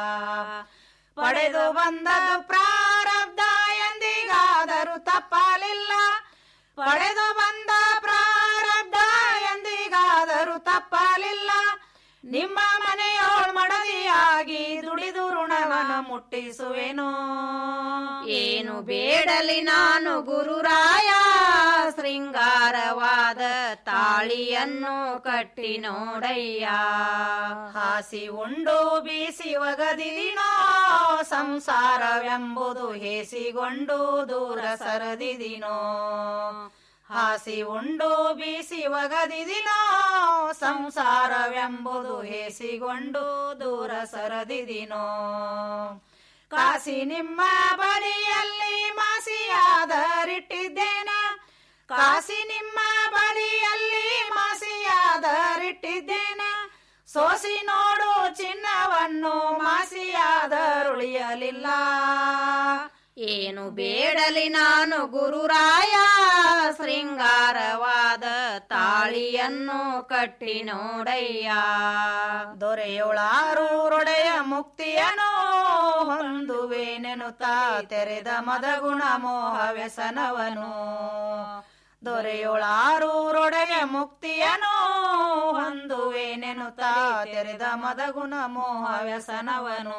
ಪಡೆದು ಬಂದದು ಪ್ರಾರಬ್ಧ ಎಂದಿಗಾದರೂ ತಪ್ಪಲಿಲ್ಲ ಪಡೆದು ಬಂದ ಪ್ರಾರಬ್ಧ ಎಂದಿಗಾದರೂ ತಪ್ಪಲಿಲ್ಲ ನಿಮ್ಮ ಮನೆಯೋಳ್ ಮಡದಿಯಾಗಿ ದುಡಿದು ಋಣವನ ಮುಟ್ಟಿಸುವೆನು ಏನು ಬೇಡಲಿ ನಾನು ಗುರುರಾಯ ಶೃಂಗಾರವಾದ ತಾಳಿಯನ್ನು ಕಟ್ಟಿ ನೋಡಯ್ಯ ಹಾಸಿ ಉಂಡು ಬೀಸಿ ಒಗದಿನೋ ಸಂಸಾರವೆಂಬುದು ಹೇಸಿಗೊಂಡು ದೂರ ಸರದಿದಿನೋ ಹಾಸಿ ಉಂಡು ಬೀಸಿ ಒಗದಿದಿನೋ ಸಂಸಾರವೆಂಬುದು ಹೇಸಿಗೊಂಡು ದೂರ ಸರದಿದಿನೋ ಕಾಸಿ ನಿಮ್ಮ ಬಳಿಯಲ್ಲಿ ಮಾಸಿಯಾದರಿಟ್ಟಿದ್ದೇನ ಕಾಸಿ ನಿಮ್ಮ ಬಳಿಯಲ್ಲಿ ಮಾಸಿಯಾದರಿಟ್ಟಿದ್ದೇನ ಸೋಸಿ ನೋಡು ಚಿನ್ನವನ್ನು ಮಾಸಿಯಾದರುಳಿಯಲಿಲ್ಲ ಏನು ಬೇಡಲಿ ನಾನು ಗುರುರಾಯ ಶೃಂಗಾರವಾದ ತಾಳಿಯನ್ನು ಕಟ್ಟಿ ನೋಡಯ್ಯ ದೊರೆಯೊಳಾರೂರೊಡೆಯ ಮುಕ್ತಿಯನೋ ಹೊಂದುವೆನೆನುತ್ತಾ ತೆರೆದ ಮದಗುಣ ಮೋಹ ವ್ಯಸನವನು ದೊರೆಯೊಳಾರೂರೊಡೆಯ ಮುಕ್ತಿಯನೋ ಹೊಂದುವೆನೆನುತ್ತಾ ತೆರೆದ ಮದಗುಣ ಮೋಹ ವ್ಯಸನವನು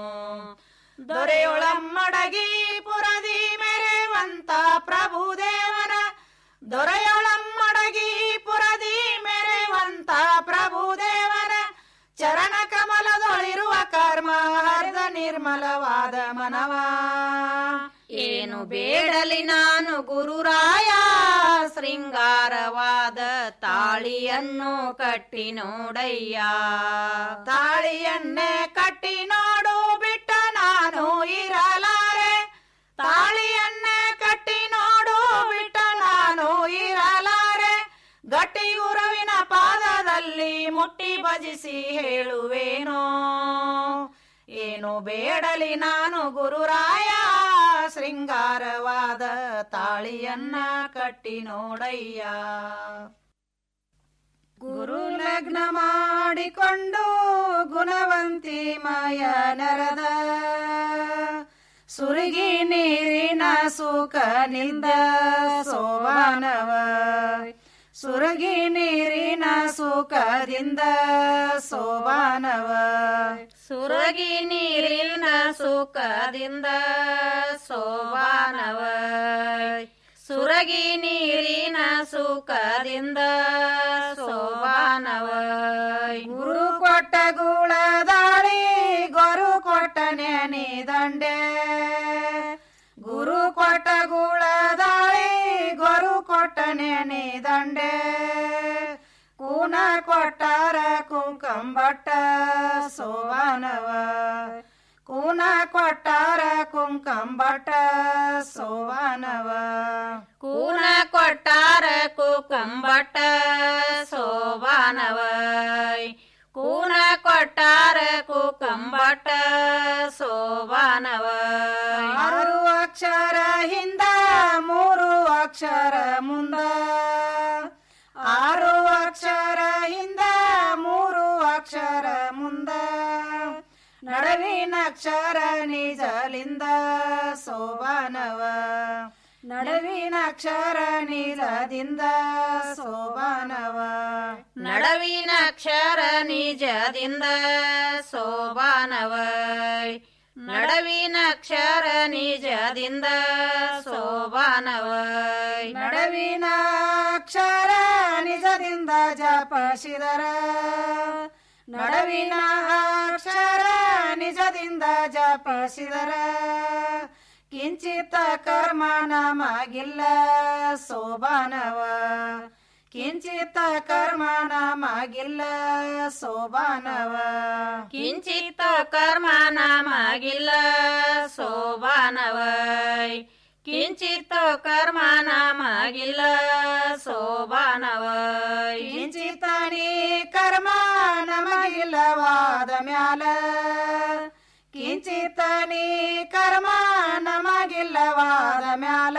ದೊರೆಯೊಳಮ್ಮಡಗಿ ಪುರದಿ ಮೆರೆವಂತ ಪ್ರಭುದೇವನ ದೊರೆಯೊಳಮ್ಮಡಗಿ ಪುರದಿ ಮೆರೆವಂತ ಪ್ರಭುದೇವನ ಚರಣ ಕಮಲದೊಳಿರುವ ಕರ್ಮ ಹರಿದ ನಿರ್ಮಲವಾದ ಮನವ ಏನು ಬೇಡಲಿ ನಾನು ಗುರುರಾಯ ಶೃಂಗಾರವಾದ ತಾಳಿಯನ್ನು ಕಟ್ಟಿ ನೋಡಯ್ಯ ತಾಳಿಯನ್ನೇ ಕಟ್ಟಿ ನೋಡು ಬಿಟ್ಟ ನಾನು ಇರಲಾರೆ ತಾಳಿಯನ್ನೇ ಕಟ್ಟಿ ನೋಡು ಬಿಟ್ಟ ನಾನು ಇರಲಾರೆ ಗಟ್ಟಿ ಗುರುವಿನ ಪಾದದಲ್ಲಿ ಮುಟ್ಟಿ ಭಜಿಸಿ ಹೇಳುವೇನೋ ಏನು ಬೇಡಲಿ ನಾನು ಗುರುರಾಯ ಶೃಂಗಾರವಾದ ತಾಳಿಯನ್ನ ಕಟ್ಟಿ ನೋಡಯ್ಯ ಗುರು ಲಗ್ನ ಮಾಡಿಕೊಂಡು ಗುಣವಂತಿ ಮಾಯ ನರದ ಸುರುಗಿ ನೀರಿನ ಸುಖ ನಿಂದ ಸೋವಾನವ ಸುರಗಿ ನೀರಿನ ಸೋ ಸುಖದಿಂದ ಸೋಬಾನವ ಸುರಗಿ ನೀರಿನ ಸುಖದಿಂದ ಸೋಬಾನವ ಸುರಗಿ ನೀರಿನ ಸುಖದಿಂದ ಸೋಬಾನವ ಗುರು ಕೊಟ್ಟ ಗುಳದಾಳಿ ಗೊರು ಕೊಟ್ಟ ನೆನೆ ದಂಡೆ ಗುರು ಕೊಟ್ಟ ಗುಳದಾಳಿ ಗೊರು ಕೊಟ್ಟ ನೆನೆ ದಂಡೆ ಕೂನ ಕೊಟ್ಟಾರ ಕುಂಕಂಬಟ್ಟ ಸೋವಾನವ ಕೂನ ಕೊಟ್ಟಾರ ಕುಂಕಂಬಟ್ಟ ಸೋವಾನವ ಕೂನ ಕೊಟ್ಟಾರ ಕುಂಕಂಬಟ್ಟ ಸೋವಾನವ ಕೂನ ಕೊಟ್ಟಾರ ಕುಂಕಂಬಟ್ಟ ಸೋವಾನವ ಆರು ಅಕ್ಷರ ಹಿಂದ ಮೂರು ಅಕ್ಷರ ಮುಂದ ಆರು ಅಕ್ಷರ ಹಿಂದ ಮೂರು ಅಕ್ಷರ ಮುಂದ ನಡವಿನ ಅಕ್ಷರ ನಿಜಲಿಂದ ಸೋಬಾನವ ನಡವಿನ ಅಕ್ಷರ ನಿಜದಿಂದ ಸೋಬಾನವ ನಡವಿನ ಅಕ್ಷರ ನಿಜದಿಂದ ಸೋಬಾನವ ನಡವಿನ ಅಕ್ಷರ ನಿಜದಿಂದ ಸೋಬಾನವ ನಡವಿನ ಅಕ್ಷರ ನಿಜದಿಂದ ಜಪಸಿದರ ನಡವಿನ ಅಕ್ಷರ ನಿಜದಿಂದ ಜಪಸಿದರ ಕಿಂಚಿತ ಕರ್ಮ ನಮಗಿಲ್ಲ ಸೋಬಾನವ ಕಿಂಚಿತ ಕರ್ಮ ನಮಗಿಲ್ಲ ಸೋಬಾನವ ಕಿಂಚಿತ ಕರ್ಮ ನಮಗಿಲ್ಲ ಸೋಬಾನವ ಕಿಂಚಿತ ಕರ್ಮ ನಮಗಿಲ್ಲ ಸೋಬಾನವ ಕಿಂಚಿತ ನೀ ಕರ್ಮ ನಮಗಿಲ್ಲವಾದ ಮ್ಯಾಲ ಕಿಂಚಿತ ನೀ ಕರ್ಮ ನಮಗಿಲ್ಲವಾದ ಮ್ಯಾಲ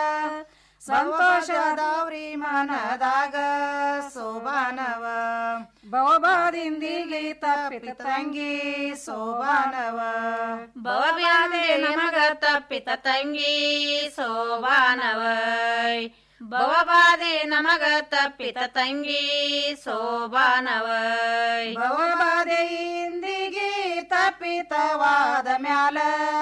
ಸಂತೋಷದವ್ರಿ ಮನದಾಗ ಸೋಬಾನವ ಭವಬಾದಿಂದಿಗೆ ತಪ್ಪಿತ ತಂಗಿ ಸೋಬಾನವ ಭವಬ್ಯಾದೆ ನಮಗ ತಪ್ಪಿತ ತಂಗಿ ಸೋಬಾನವ ಭವಬಾದೆ ನಮಗ ತಪ್ಪಿತ ತಂಗಿ ಸೋಬಾನವ ಭವಬಾದೆಯಿಂದಿಗೆ ತಪ್ಪಿತವಾದ ಮ್ಯಾಲ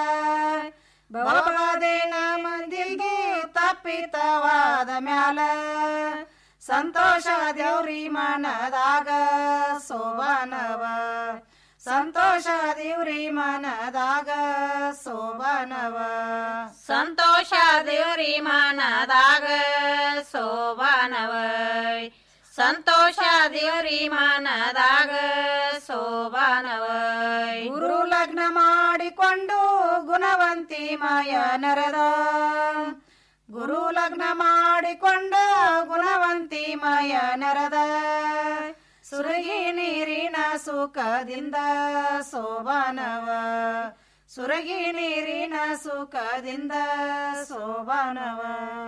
ಭವಬಾದೇನ ಮಂದಿಗೆ ತಪ್ಪಿತವಾದ ಮ್ಯಾಲ ಸಂತೋಷ ದೇವ್ರಿ ಮನದಾಗ ಸೋಬಾನವ ಸಂತೋಷ ದೇವ್ರಿ ಮನದಾಗ ಸೋಬಾನವ ಸಂತೋಷ ದೇವ್ರಿ ಮನದಾಗ ಸೋಬಾನವ ಸಂತೋಷ ದೇವ್ರಿ ಮನದಾಗ ಸೋಬಾನವ ಗುರು ಲಗ್ನ ಮಾಡಿಕೊಂಡು ಗುಣವಂತಿ ಮಾಯ ನರದ ಗುರು ಲಗ್ನ ಮಾಡಿಕೊಂಡು ಗುಣವಂತಿ ಮಾಯ ನರದ ಸುರಗಿ ನೀರಿನ ಸುಖದಿಂದ ಸೋಬಾನವ ಸುರಗಿ ನೀರಿನ ಸುಖದಿಂದ ಸೋಬಾನವ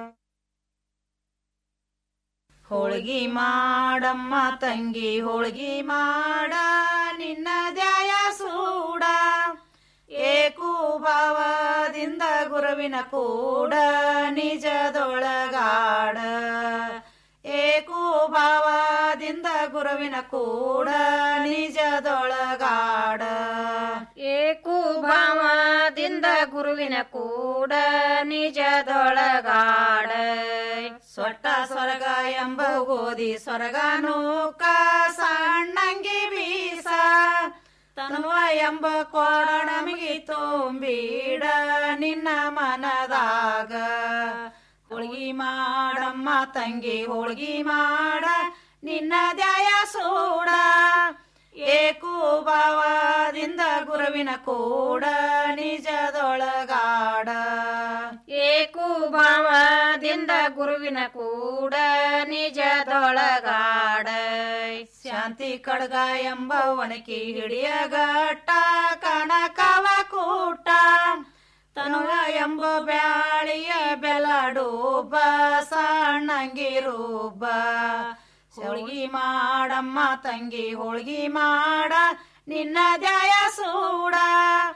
ಹೋಳ್ಗಿ ಮಾಡಮ್ಮ ತಂಗಿ ಹೋಳ್ಗಿ ಮಾಡ ನಿನ್ನ ದ್ಯಾಯ ಸೂಡ ಏಕೂ ಭಾವದಿಂದ ಗುರುವಿನ ಕೂಡ ನಿಜದೊಳಗಾಡ ಏಕೂ ಭಾವದಿಂದ ಗುರುವಿನ ಕೂಡ ನಿಜದೊಳಗಾಡ ಏಕೂ ಭಾವದಿಂದ ಗುರುವಿನ ಕೂಡ ನಿಜದೊಳಗಾಡ ಸೊಟ್ಟ ಸ್ವರ್ಗ ಎಂಬ ಗೋಧಿ ಸ್ವರ್ಗ ನೂಕ ಸಣ್ಣಂಗಿ ಬೀಸ ತನುವ ಎಂಬ ಕೊಡಣಮಿಗಿ ತುಂಬಿಡ ನಿನ್ನ ಮನದಾಗ ಹೋಳ್ಗಿ ಮಾಡಮ್ಮ ತಂಗಿ ಹೋಳ್ಗಿ ಮಾಡ ನಿನ್ನ ದ್ಯಾಯ ಸೂಡ ಏಕೂ ಭಾವದಿಂದ ಗುರುವಿನ ಕೂಡ ನಿಜದೊಳಗಾಡ ಏಕೂ ಭಾವದಿಂದ ಗುರುವಿನ ಕೂಡ ನಿಜದೊಳಗಾಡ ಶಾಂತಿ ಕಡ್ಗ ಎಂಬ ಒಣಕಿ ಹಿಡಿಯ ಗಟ್ಟ ಕಣಕವ ಕೂಟ ತನುವ ಎಂಬ ಬ್ಯಾಳಿಯ ಬೆಲಡೂಬ ಸಣ್ಣಂಗಿರೂಬ ಹೋಳ್ಗಿ ಮಾಡಮ್ಮ ತಂಗಿ ಹೋಳ್ಗಿ ಮಾಡ ನಿನ್ನ ದ್ಯಾಯ ಸೂಡ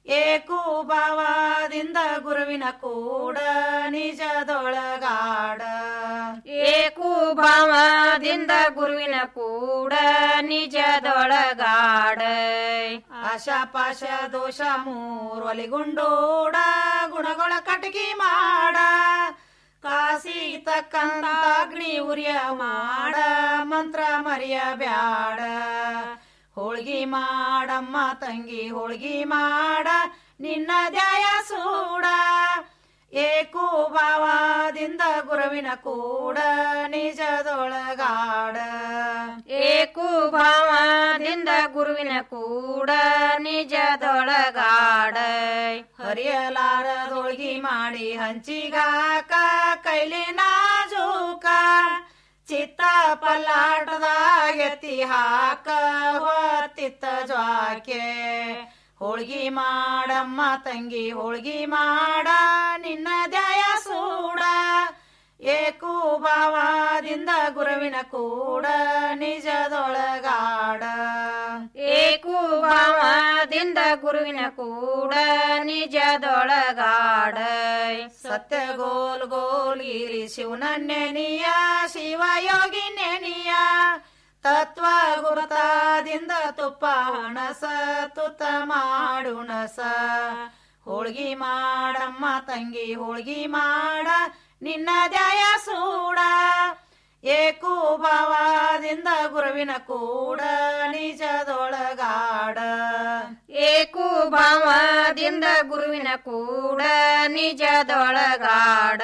ಏಕು ಭಾವದಿಂದ ಗುರುವಿನ ಕೂಡ ನಿಜದೊಳಗಾಡ ಏಕು ಭಾವದಿಂದ ಗುರುವಿನ ಕೂಡ ನಿಜದೊಳಗಾಡ ಆಶಾಪಾಶ ದೋಷ ಮೂರ್ವಲಿಗುಂಡೋಡ ಗುಣಗಳ ಕಟಕಿ ಮಾಡ ಕಾಸಿ ತಕ್ಕಂತ ಅಗ್ನಿ ಉರಿಯ ಮಾಡ ಮಂತ್ರ ಮರಿಯ ಬ್ಯಾಡ ಹೋಳ್ಗಿ ಮಾಡಮ್ಮ ತಂಗಿ ಹೋಳ್ಗಿ ಮಾಡ ನಿನ್ನ ದ್ಯಾಯ ಸೂಡ ಏಕು ಭಾವದಿಂದ ಗುರುವಿನ ಕೂಡ ನಿಜದೊಳಗಾಡ ಏಕು ಭಾವದಿಂದ ಗುರುವಿನ ಕೂಡ ನಿಜದೊಳಗಾಡ ಹರಿಯಲಾರದೊಳ್ಗಿ ಮಾಡಿ ಹಂಚಿಗಾಕ ಕೈಲಿ ನಾಜೂಕ ಚಿತ್ತ ಪಲ್ಲಾಟದಾಗ ಎತ್ತಿ ಹಾಕ ಹೊತ್ತಿತ್ತ ಜ್ವಾಕೆ ಹೋಳ್ಗಿ ಮಾಡಮ್ಮ ತಂಗಿ ಹೋಳ್ಗಿ ಮಾಡ ನಿನ್ನ ದ್ಯಾಯ ಸೂಡ ಏಕು ಭಾವದಿಂದ ಗುರುವಿನ ಕೂಡ ನಿಜದೊಳಗಾಡ ಏಕು ಭಾವದಿಂದ ಗುರುವಿನ ಕೂಡ ನಿಜದೊಳಗಾಡ ಸತ್ಯ ಗೋಲ್ ಗೋಲ್ ಗಿರಿ ಶಿವನ ನೆನಿಯ ಶಿವ ಯೋಗಿ ನೆನಿಯ ತತ್ವ ಗುರುತಾದಿಂದ ತುಪ್ಪ ಉಣಸ ತುತ್ತ ಮಾಡುಣಸ ಹೋಳ್ಗಿ ಮಾಡಮ್ಮ ತಂಗಿ ಹೋಳ್ಗಿ ಮಾಡ ನಿನ್ನ ದ್ಯಾಯ ಸೂಡ ಏಕು ಭಾವದಿಂದ ಗುರುವಿನ ಕೂಡ ನಿಜದೊಳಗಾಡ ಏಕು ಭಾವದಿಂದ ಗುರುವಿನ ಕೂಡ ನಿಜದೊಳಗಾಡ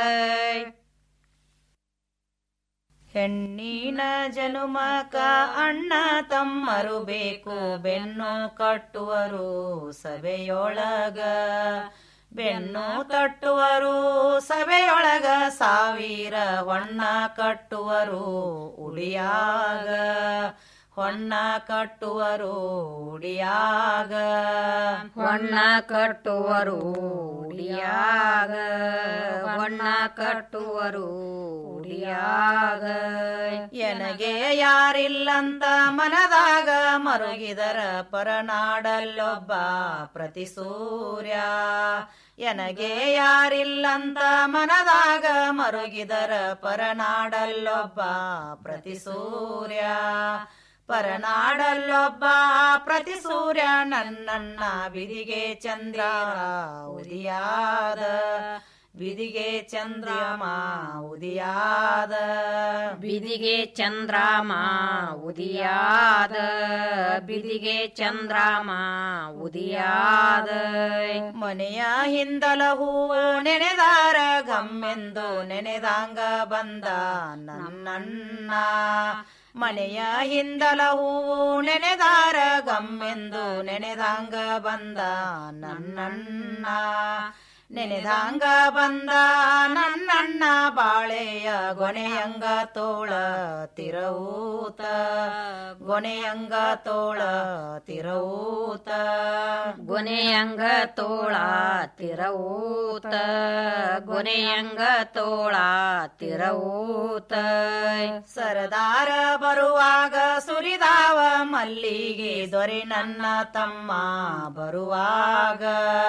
ಹೆಣ್ಣಿನ ಜನುಮಕ ಅಣ್ಣ ತಮ್ಮರು ಬೇಕು ಬೆನ್ನು ಕಟ್ಟುವರು ಸಭೆಯೊಳಗ ಬೆನ್ನು ತಟ್ಟುವರು ಸಭೆಯೊಳಗ ಸಾವಿರ ಹೊಣ್ಣ ಕಟ್ಟುವರು ಉಡಿಯಾಗ ಹೊಣ್ಣ ಕಟ್ಟುವರು ಉಡಿಯಾಗ ಹೊಣ್ಣ ಕಟ್ಟುವರು ಉಡಿಯಾಗ ಹೊಣ್ಣ ಕಟ್ಟುವರು ಉಡಿಯಾಗ ಎನಗೆ ಯಾರಿಲ್ಲಂತ ಮನದಾಗ ಮರುಗಿದರ ಪರನಾಡಲ್ಲೊಬ್ಬ ಪ್ರತಿ ಸೂರ್ಯ ಎನಗೆ ಯಾರಿಲ್ಲಂತ ಮನದಾಗ ಮರುಗಿದರ ಪರನಾಡಲ್ಲೊಬ್ಬ ಪ್ರತಿ ಸೂರ್ಯ ಪರನಾಡಲ್ಲೊಬ್ಬ ಪ್ರತಿ ಸೂರ್ಯ ನನ್ನನ್ನ ಬಿದಿಗೆ ಚಂದ್ರ ಉದಿಯಾದ ಬಿದಿಗೆ ಚಂದ್ರಮ ಉದಿಯಾದ ಬಿದಿಗೆ ಚಂದ್ರಮ ಉದಿಯಾದ ಬಿದಿಗೆ ಚಂದ್ರಮ ಉದಿಯಾದ ಮನೆಯ ಹಿಂದಲ ಹೂವು ನೆನೆದಾರ ಗಮ್ಮೆಂದು ನೆನೆದಾಂಗ ಬಂದ ನನ್ನಣ್ಣ ಮನೆಯ ಹಿಂದಲ ಹೂವು ನೆನೆದಾರ ಗಮ್ಮೆಂದು ನೆನೆದಾಂಗ ಬಂದ ನನ್ನಣ್ಣ ನೆನೆದಾಂಗ ಬಂದ ನನ್ನಣ್ಣ ಬಾಳೆಯ ಗೊನೆಯಂಗ ತೋಳ ತಿರವೂತ ಗೊನೆಯಂಗ ತೋಳ ತಿರವೂತ ಗೊನೆಯಂಗ ತೋಳ ತಿರವೂತ ಗೊನೆಯಂಗ ತೋಳ ತಿರವೂತ ಸರದಾರ ಬರುವಾಗ ಸುರಿದಾವ ಮಲ್ಲಿಗೆ ದೊರೆ ನನ್ನ ತಮ್ಮ ಬರುವಾಗ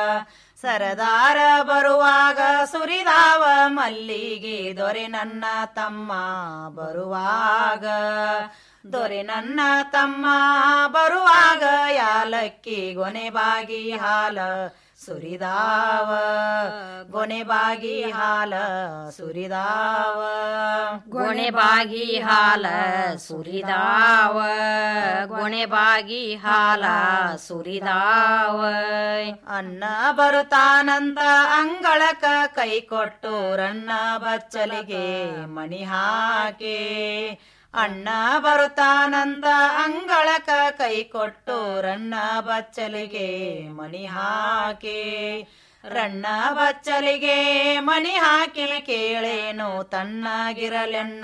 ಸರದಾರ ಬರುವಾಗ ಸುರಿದಾವ ಮಲ್ಲಿಗೆ ದೊರೆ ನನ್ನ ತಮ್ಮ ಬರುವಾಗ ದೊರೆ ನನ್ನ ತಮ್ಮ ಬರುವಾಗ ಯಾಲಕ್ಕಿ ಗೊನೆ ಬಾಗಿ ಹಾಲ ಸುರಿದಾವ ಗೊನೆ ಬಾಗಿ ಹಾಲ ಸುರಿದಾವ ಗೊನೆ ಬಾಗಿ ಹಾಲ ಸುರಿದಾವ ಗೊನೆ ಬಾಗಿ ಹಾಲ ಸುರಿದಾವ ಅನ್ನ ಬರುತ್ತಾನಂತ ಅಂಗಳಕ ಕೈ ಕೊಟ್ಟು ರನ್ನ ಬಚ್ಚಲಿಗೆ ಮಣಿ ಹಾಕೆ ಅಣ್ಣ ಬರುತ್ತಾನಂದ ಅಂಗಳಕ ಕೈ ಕೊಟ್ಟು ರಣ್ಣ ಬಚ್ಚಲಿಗೆ ಮಣಿ ಹಾಕಿ ರಣ್ಣ ಬಚ್ಚಲಿಗೆ ಮಣಿ ಹಾಕಿ ಕೇಳೇನು ತಣ್ಣಗಿರಲೆಣ್ಣ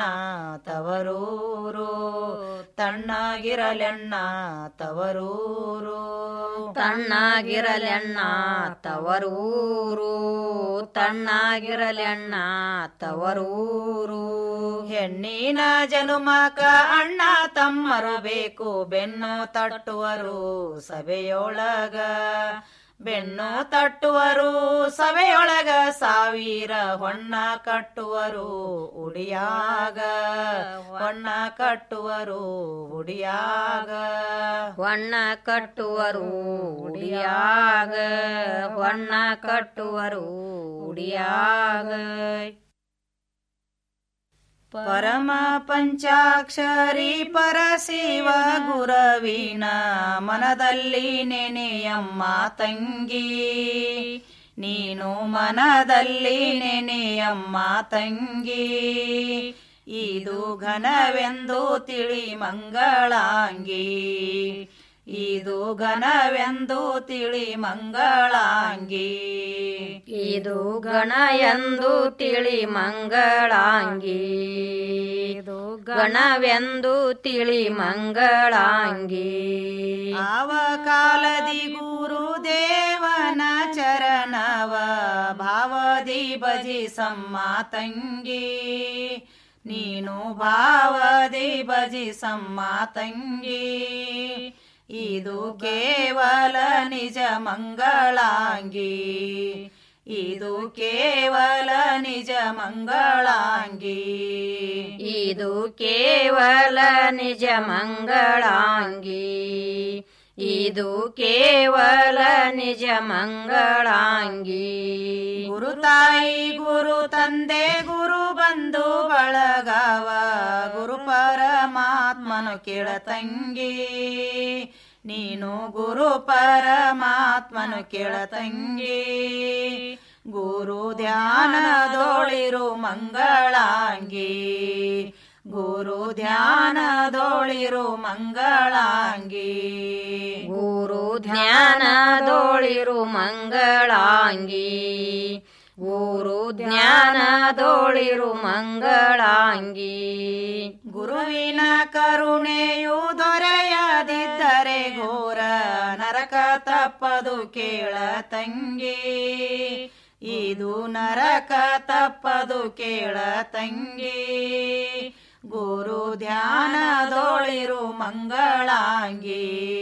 ತವರೂರು ತಣ್ಣಗಿರಲೆಣ್ಣ ತವರೂರು ತಣ್ಣಗಿರಲೆಣ್ಣ ತವರೂರು ತಣ್ಣಗಿರಲೆಣ್ಣ ತವರೂರು ಹೆಣ್ಣಿನ ಜನುಮಕ ಅಣ್ಣ ತಮ್ಮರು ಬೇಕು ಬೆನ್ನು ತಟ್ಟುವರು ಸಭೆಯೊಳಗ ಬೆನ್ನು ತಟ್ಟುವರು ಸಭೆಯೊಳಗ ಸಾವಿರ ಹೊಣ್ಣ ಕಟ್ಟುವರು ಉಡಿಯಾಗ ಹೊಣ್ಣ ಕಟ್ಟುವರು ಉಡಿಯಾಗ ಹೊಣ್ಣ ಕಟ್ಟುವರು ಉಡಿಯಾಗ ಹೊಣ್ಣ ಕಟ್ಟುವರು ಉಡಿಯಾಗ ಪರಮ ಪಂಚಾಕ್ಷರಿ ಪರಶಿವ ಗುರವಿನ ಮನದಲ್ಲಿ ನೆನೆಯಮ್ಮ ತಂಗಿ ನೀನು ಮನದಲ್ಲಿ ನೆನೆಯಮ್ಮ ತಂಗಿ ಇದು ಘನವೆಂದು ತಿಳಿ ಮಂಗಳಾಂಗಿ ಇದು ಘನವೆಂದು ತಿಳಿ ಮಂಗಳಾಂಗಿ ಇದು ಗಣ ಎಂದು ತಿಳಿ ಮಂಗಳಾಂಗಿ ಇದು ಗಣವೆಂದು ತಿಳಿ ಮಂಗಳಾಂಗಿ ಆವ ಕಾಲದಿ ಗುರುದೇವನ ಚರಣವ ಭಾವದಿ ಭಜಿಸಮ್ಮ ತಂಗಿ ನೀನು ಭಾವದಿ ಭಜಿಸಮ್ಮ ತಂಗಿ ಇದು ಕೇವಲ ನಿಜ ಮಂಗಳಾಂಗಿ ಇದು ಕೇವಲ ನಿಜ ಮಂಗಳಾಂಗಿ ಇದು ಕೇವಲ ನಿಜ ಮಂಗಳಾಂಗಿ ಇದು ಕೇವಲ ನಿಜ ಮಂಗಳಾಂಗಿ ಗುರು ತಾಯಿ ಗುರು ತಂದೆ ಗುರು ಬಂಧು ಬಳಗವ ಗುರು ಪರಮಾತ್ಮನು ಕೇಳ ತಂಗಿ ನೀನು ಗುರು ಪರಮಾತ್ಮನು ಕೇಳ ತಂಗಿ ಗುರು ಧ್ಯಾನದೋಳಿರು ಮಂಗಳಾಂಗಿ ಗುರು ಧ್ಯಾನದೋಳಿರು ಮಂಗಳಾಂಗಿ ಗುರು ಧ್ಯಾನದೋಳಿರು ಮಂಗಳಾಂಗಿ ಗುರು ಜ್ಞಾನದೋಳಿರು ಮಂಗಳಾಂಗಿ ಗುರುವಿನ ಕರುಣೆಯು ದೊರೆಯದಿದ್ದರೆ ಘೋರ ನರಕ ತಪ್ಪದು ಕೇಳ ತಂಗಿ ಇದು ನರಕ ತಪ್ಪದು ಕೇಳ ತಂಗಿ ಗುರು ಧ್ಯಾನದೋಳಿರು ಮಂಗಳಾಂಗಿ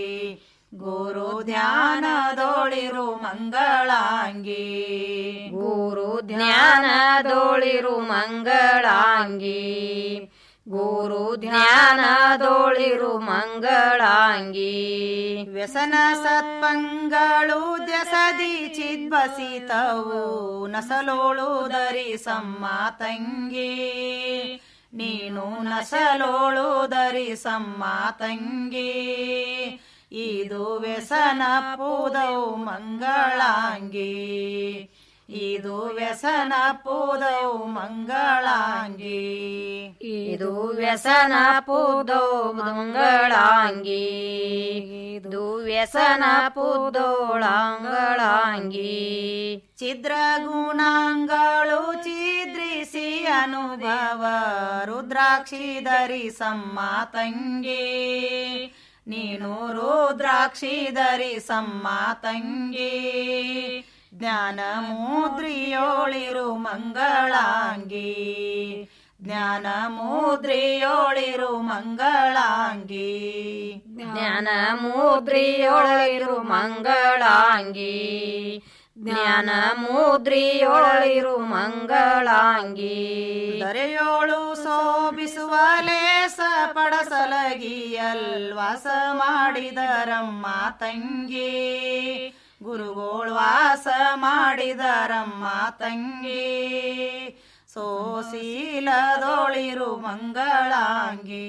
ಗುರು ಧ್ಯಾನದೋಳಿರು ಮಂಗಳಾಂಗಿ ಗುರು ಜ್ಞಾನದೋಳಿರು ಮಂಗಳಾಂಗಿ ಗುರು ಧ್ಯಾನದೋಳಿರು ಮಂಗಳಾಂಗಿ ವ್ಯಸನ ಸತ್ಪಂಗಳು ದಸದಿ ಚಿದ್ಬಸಿತವು ನಸಲೋಳು ಧರಿಸಮ್ಮ ತಂಗಿ ನೀನು ನಸಲೋಳು ಧರಿಸಮ್ಮ ತಂಗಿ ಇದು ವ್ಯಸನ ಪೂದವು ಮಂಗಳಾಂಗಿ ಇದು ವ್ಯಸನ ಪೂದವು ಮಂಗಳಾಂಗಿ ಇದು ವ್ಯಸನ ಪೂದೋ ಮಂಗಳಾಂಗಿ ಇದು ವ್ಯಸನ ಪೂದೋಳಾಂಗಳಾಂಗಿ ಛಿದ್ರ ಗುಣಾಂಗಳು ಛಿದ್ರಿಸಿ ಅನುಭವ ರುದ್ರಾಕ್ಷಿ ಧರಿಸಮ್ಮ ತಂಗಿ ನೀನು ರುದ್ರಾಕ್ಷಿ ಧರಿಸಮ್ಮ ತಂಗಿ ಜ್ಞಾನ ಮುದ್ರಿಯೋಳಿರು ಮಂಗಳಾಂಗಿ ಜ್ಞಾನ ಮುದ್ರಿಯೋಳಿರು ಮಂಗಳಾಂಗಿ ಜ್ಞಾನ ಮುದ್ರಿಯೊಳಿರು ಮಂಗಳಾಂಗಿ ಜ್ಞಾನ ಮುದ್ರಿಯೊಳಿರು ಮಂಗಳಾಂಗಿ ದರೆಯೋಳು ಶೋಭಿಸುವ ಲೇಸ ಪಡಸಲಗಿಯಲ್ ವಾಸ ಮಾಡಿದರಮ್ಮ ತಂಗಿ ಗುರುಗೋಳ್ ವಾಸ ಮಾಡಿದರಮ್ಮ ತಂಗಿ ಸೋಶೀಲದೊಳಿರು ಮಂಗಳಾಂಗಿ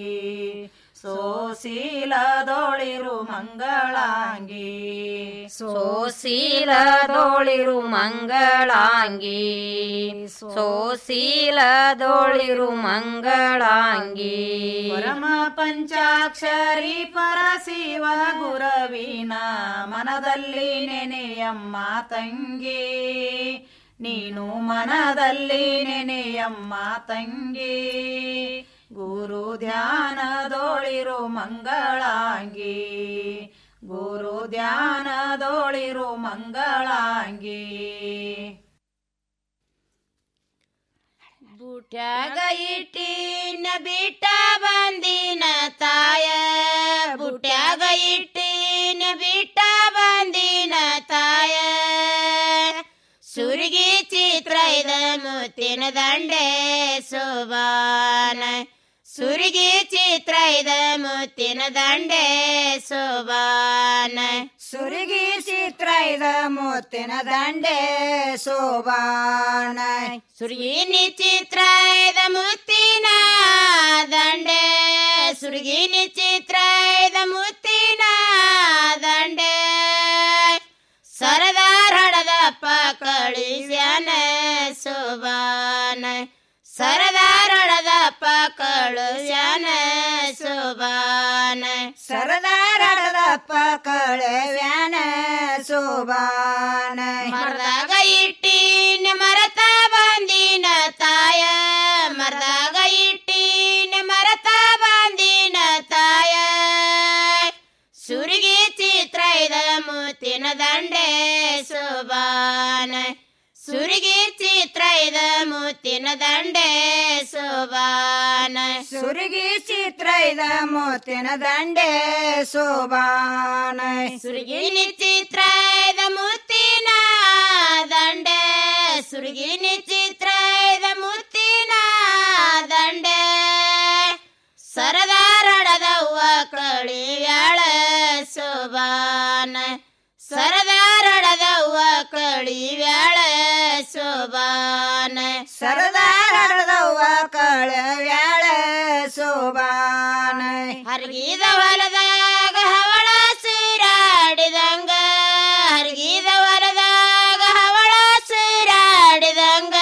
ಸೋಶೀಲದೊಳಿರು ಮಂಗಳಾಂಗಿ ಸೋಶೀಲದೊಳಿರು ಮಂಗಳಾಂಗಿ ಸೋಶೀಲದೊಳಿರು ಮಂಗಳಾಂಗಿ ಪರಮ ಪಂಚಾಕ್ಷರಿ ಪರಶಿವ ಗುರವಿನ ಮನದಲ್ಲಿ ನೆನೆಯಮ್ಮ ತಂಗಿ ನೀನು ಮನದಲ್ಲಿ ನೆನೆಯಮ್ಮ ತಂಗಿ ಗುರು ಧ್ಯಾನದೋಳಿರು ಮಂಗಳಾಂಗಿ ಗುರು ಧ್ಯಾನದೋಳಿರು ಮಂಗಳಾಂಗಿ ಬುಟ್ಯಾಗ ಇಟ್ಟಿನ ಬಿಟ್ಟ ಬಂದಿನ ತಾಯ ಬುಟ್ಯಾಗ ಇಟ್ಟಿನ ಬಿಟ್ಟ ಬಂದಿನ ತಾಯ ದಂಡೆ ಶೋಭಾನ ಸುರಿಗಿ ಚಿತ್ರ ಇದ ಮುತ್ತಿನ ದಂಡೆ ಶೋಭಾನ ಸುರಿಗಿ ಚಿತ್ರ ಇದ ಮುತ್ತಿನ ದಂಡೆ ಶೋಭಾನ ಸುರ್ಗಿನಿ ಚಿತ್ರ ಇದ ಮುತ್ತಿನ ದಂಡೆ ಸುರ್ಗಿನಿ ಚಿತ್ರ ಇದ ಮುತ್ತಿನ ದಂಡೆ ಸರದಾರ್ ಹಡದಪ್ಪ ಕಳಿಸ್ಯಾನ ಶೋಭಾನ ಸರದಾರ್ ಹಡದಪ್ಪ ಕಳುಸ್ಯಾನ ಶೋಭಾನ ಸರದಾರದಪ್ಪ ಕಳವ್ಯಾನ ಶೋಭಾನ ಮರದಾಗ ಇಟ್ಟಿನ ಮರತ ಬಂದಿನ ತಾಯ ಮರದಾಗ ಇಟ್ಟಿನ ಮರತ ಬಂದಿನ ತಾಯ ಸುರಿಗೆ ಚಿತ್ರ ಇದ ಮುತ್ತಿನ ದಂಡೆ ಶೋಭಾನ ಸುರಿಗೆ ಚಿತ್ರ ಇದ ಮುತ್ತಿನ ದಂಡೆ ಶೋಭಾನ ಸುರಿಗಿ ಚಿತ್ರ ಇದ ಮುತ್ತಿನ ದಂಡೆ ಶೋಭಾನ ಸುರಿಗಿನಿ ಚಿತ್ರ ಇದ ಮುತ್ತಿನ ದಂಡೆ ಸುರಿಗಿನಿ ಚಿತ್ರ ಇದ ಮುತ್ತಿನ ದಂಡೆ ಸರದಾರಡದವ್ವ ಕಳಿವ್ಯಾಳ ಶೋಭಾನ ಸರದಾರಡದವ್ವ ಕಳಿವ್ಯಾಳ ಶೋಭಾನ ಸರದಾರದವ್ವ ಕಳವ್ಯಾಳ ಶೋಭಾನ ಹರಗಿದ ಹೊಲದಾಗ ಹವಳ ಸೂರಾಡಿದಂಗ ಹರಗಿದ ಹೊಲದಾಗ ಹವಳ ಸೂರಾಡಿದಂಗ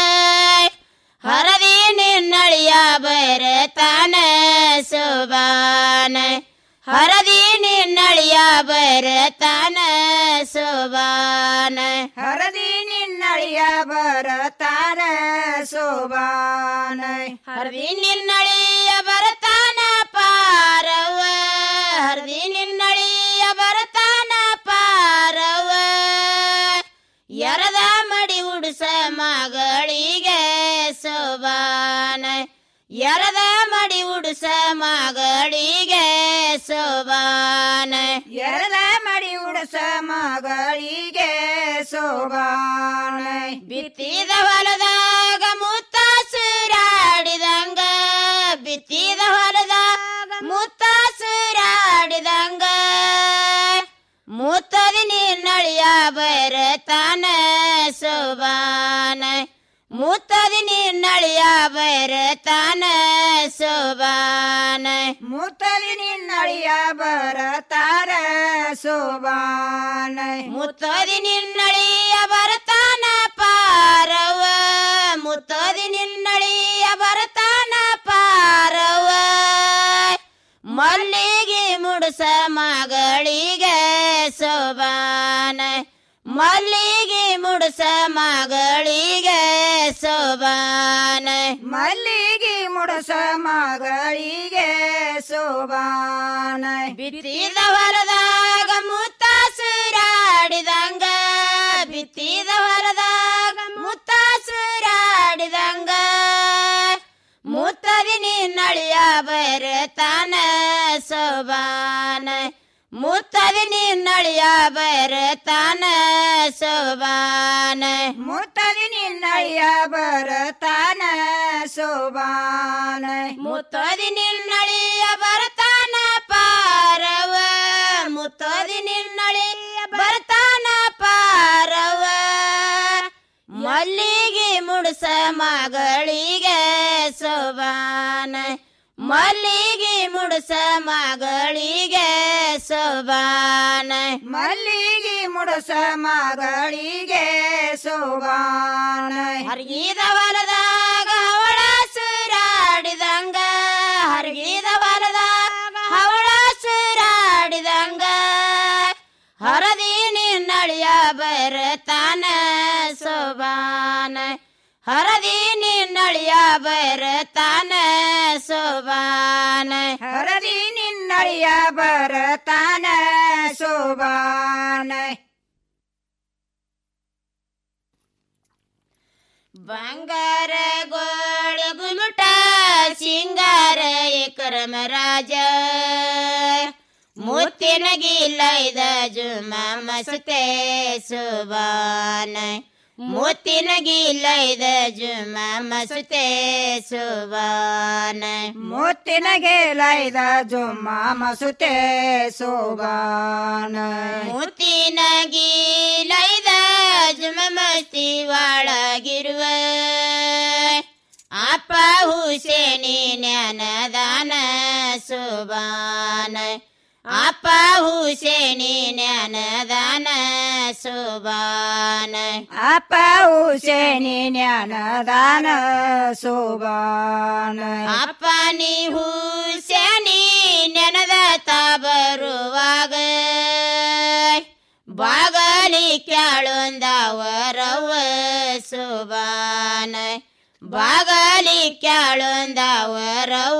ಹರದಿ ನಿನ್ನಳಿಯ ಬರತಾನ ಶೋಭಾನ ಹರದಿ ನಿನ್ನಳಿಯ ಬರತಾನ ಶೋಭಾನ ಹರದಿ ನಿನ್ನಳಿಯ ಬರತಾನ ಶೋಭಾನ ಹರದಿ ನಿನ್ನಳಿಯ ಬರತಾನ ಪಾರವ ಹರದಿ ನಿನ್ನಳಿಯ ಬರತಾನ ಪಾರವ ಯರದ ಮಡಿ ಉಡುಸ ಮಗಳಿಗೆ ಶೋಭಾನ ಯರದ ಮಡಿ ಉಡುಸ ಮಗಳಿಗೆ ಶೋಭಾನ ಎರಲ ಮಡಿ ಉಡಸ ಮಗಳಿಗೆ ಶೋಭಾನ ಬಿತ್ತಿದ ಹೊಲದಾಗ ಮುತ್ತ ಸುರಾಡಿದಂಗ ಬಿತ್ತಿದ ಹೊಲದಾಗ ಮುತ್ತ ಸುರಾಡಿದಂಗ ಮುತ್ತದಿ ನಿನ್ನಳಿಯ ಬರತಾನ ಶೋಭಾನ ಮುತ್ತದಿ ನಿನ್ನಳಿಯ ಬರತಾನ ಶೋಭಾನ ಮುತ್ತಲಿ ನಿನ್ನಳಿಯ ಬರತಾರ ಶೋಭಾನ ಮುತ್ತದಿ ನಿನ್ನಳಿಯ ಬರತಾನ ಪಾರವ ಮುತ್ತದಿ ನಿನ್ನಳಿಯ ಬರತಾನ ಪಾರವ ಮಲ್ಲಿಗೆ ಮುಡುಸ ಮಗಳಿಗೆ ಶೋಭಾನ ಮಲ್ಲಿಗೆ ಮುಡುಸ ಮಗಳಿಗೆ ಶೋಭಾನ ಮಲ್ಲಿಗೆ ಮುಡಸ ಮಗಳಿಗೆ ಶೋಭಾನ ಬಿತ್ತಿದ ಹೊಲದಾಗ ಮುತ್ತ ಸುರಾಡಿದಂಗ ಬಿತ್ತಿದ ಹೊಲದಾಗ ಮುತ್ತ ಸುರಾಡಿದಂಗ ಮುತ್ತದಿ ನಿನ್ನಳಿಯ ಬರತಾನ ಶೋಭಾನ ಮುತ್ತದಿ ನಿನ್ನಳಿಯ ಬರತಾನ ಶೋಭಾನ ಮುತ್ತಲಿ ನಿನ್ನಳಿಯ ಬರತಾನ ಶೋಭಾನ ಮುತ್ತದಿ ನಿನ್ನಳಿಯ ಬರತಾನ ಪಾರವ ಮುತ್ತದಿ ನಿನ್ನಳಿಯ ಬರತಾನ ಪಾರವ ಮಲ್ಲಿಗೆ ಮುಡುಸ ಮಗಳಿಗೆ ಶೋಭಾನ ಮಲ್ಲಿಗೆ ಮುಡುಸ ಮಗಳಿಗೆ ಶೋಭಾನ ಮಲ್ಲಿಗೆ ಮುಡಸ ಮಗಳಿಗೆ ಶೋಭಾನ ಹರಗಿದ ಹೊಲದಾಗ ಹವಳ ಸುರಾಡಿದಂಗ ಹರಗಿದ ಹೊಲದಾಗ ಹವಳ ಸುರಾಡಿದಂಗ ಹರದಿ ನಿನ್ನಳಿಯ ಬರತಾನ ಶೋಭಾನ ಹರದಿ ನಿನ್ನಳಿಯ ಬರತಾನ ಶೋಭಾನ ಹರದಿ ನಿನ್ನಳಿಯ ಬರತಾನ ಶೋಭಾನ ಬಂಗಾರ ಗೋಳ ಗುಮುಟ ಸಿಂಗಾರ ಎಕರಮ ರಾಜ ಮುತ್ತಿನ ಗಿಲ್ಲೈದ ಜುಮ ಮಸುತೆ ಸುಬಾನ ಮುತ್ತಿನ ಗಿಲ್ಲೈದ ಜುಮ ಮಸುತೆ ಸುಬಾನ ಮುತ್ತಿನ ಗೆಲೈದ ಜುಮ್ಮ ಮಸುತೆ ಸೋಬಾನ ಮುತ್ತಿನ ಗೀಲೈದ ಜುಮ ಮಸ್ತಿ ಒಳಗಿರುವ ಅಪ್ಪ ಹುಸೇನಿ ಜ್ಞಾನದಾನ ಸುಬಾನ ಅಪ್ಪ ಹುಸೇನಿ ಜ್ಞಾನದಾನ ಸುಬಾನ ಅಪ್ಪ ಹುಸೇನಿ ಜ್ಞಾನದಾನ ಸೋಬಾನ ಅಪ್ಪ ನೀ ಹುಸೇನಿ ನೆನದ ಬರುವಾಗ ಬಾಗಲಿ ಕ್ಯಾಳೊಂದವರವ ಸುಬಾನ ಬಾಗಲಿ ಕ್ಯಾಳೊಂದವರವ